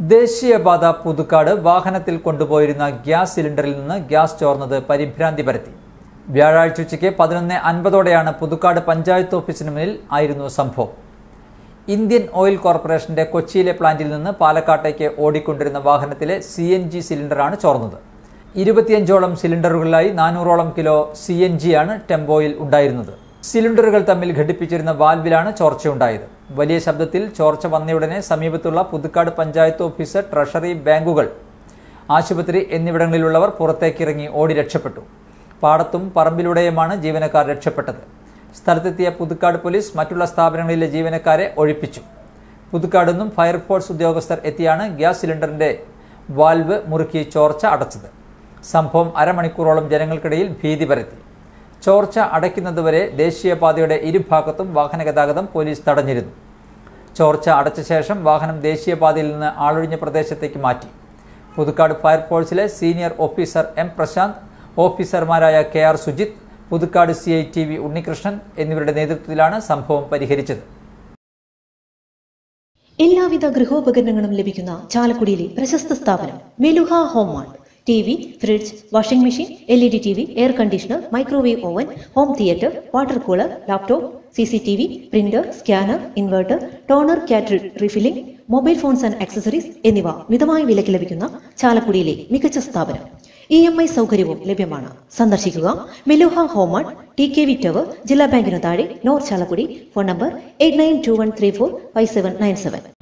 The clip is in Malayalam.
ദേശീയപാത പുതുക്കാട് വാഹനത്തിൽ കൊണ്ടുപോയിരുന്ന ഗ്യാസ് സിലിണ്ടറിൽ നിന്ന് ഗ്യാസ് ചോർന്നത് പരിഭ്രാന്തി പരത്തി വ്യാഴാഴ്ച ഉച്ചയ്ക്ക് പതിനൊന്ന് അൻപതോടെയാണ് പുതുക്കാട് പഞ്ചായത്ത് ഓഫീസിന് മുന്നിൽ ആയിരുന്നു സംഭവം ഇന്ത്യൻ ഓയിൽ കോർപ്പറേഷന്റെ കൊച്ചിയിലെ പ്ലാന്റിൽ നിന്ന് പാലക്കാട്ടേക്ക് ഓടിക്കൊണ്ടിരുന്ന വാഹനത്തിലെ സി എൻ ജി സിലിണ്ടറാണ് ചോർന്നത് ഇരുപത്തിയഞ്ചോളം സിലിണ്ടറുകളിലായി നാനൂറോളം കിലോ സി എൻ ജിയാണ് ടെമ്പോയിൽ ഉണ്ടായിരുന്നത് സിലിണ്ടറുകൾ തമ്മിൽ ഘടിപ്പിച്ചിരുന്ന വാൽവിലാണ് ചോർച്ചയുണ്ടായത് വലിയ ശബ്ദത്തിൽ ചോർച്ച വന്നയുടനെ സമീപത്തുള്ള പുതുക്കാട് പഞ്ചായത്ത് ഓഫീസ് ട്രഷറി ബാങ്കുകൾ ആശുപത്രി എന്നിവിടങ്ങളിലുള്ളവർ പുറത്തേക്കിറങ്ങി ഓടി രക്ഷപ്പെട്ടു പാടത്തും പറമ്പിലൂടെയുമാണ് ജീവനക്കാർ രക്ഷപ്പെട്ടത് സ്ഥലത്തെത്തിയ പുതുക്കാട് പോലീസ് മറ്റുള്ള സ്ഥാപനങ്ങളിലെ ജീവനക്കാരെ ഒഴിപ്പിച്ചു പുതുക്കാട് നിന്നും ഫയർഫോഴ്സ് ഉദ്യോഗസ്ഥർ എത്തിയാണ് ഗ്യാസ് സിലിണ്ടറിന്റെ വാൽവ് മുറുക്കി ചോർച്ച അടച്ചത് സംഭവം അരമണിക്കൂറോളം ജനങ്ങൾക്കിടയിൽ ഭീതി പരത്തി ചോർച്ച അടയ്ക്കുന്നതുവരെ ദേശീയപാതയുടെ ഇരുഭാഗത്തും വാഹന ഗതാഗതം പോലീസ് തടഞ്ഞിരുന്നു ചോർച്ച അടച്ച ശേഷം വാഹനം ദേശീയപാതയിൽ നിന്ന് ആളൊഴിഞ്ഞ പ്രദേശത്തേക്ക് മാറ്റി പുതുക്കാട് ഫയർഫോഴ്സിലെ സീനിയർ ഓഫീസർ എം പ്രശാന്ത് ഓഫീസർമാരായ K R Sujith Puthukkad C I T V Unnikrishnan എന്നിവരുടെ നേതൃത്വത്തിലാണ് സംഭവം പരിഹരിച്ചത് എല്ലാവിധ ഗൃഹോപകരണങ്ങളും ലഭിക്കുന്ന ചാലക്കുടിയിലെ പ്രശസ്ത സ്ഥാപനം Meluha home mart T V fridge washing machine L E D T V air conditioner microwave oven home theatre water cooler laptop C C T V printer scanner inverter toner cartridge refilling mobile phones and accessories എന്നിവ മിതമായ വിലയ്ക്ക് ലഭിക്കുന്ന ചാലക്കുടിയിലെ മികച്ച സ്ഥാപനം ഇ എം ഐ സൗകര്യവും ലഭ്യമാണ് സന്ദർശിക്കുക Meluha home mart T K V tower ജില്ലാ ബാങ്കിനു താഴെ north Chalakudy phone number eight nine two one three four five seven nine seven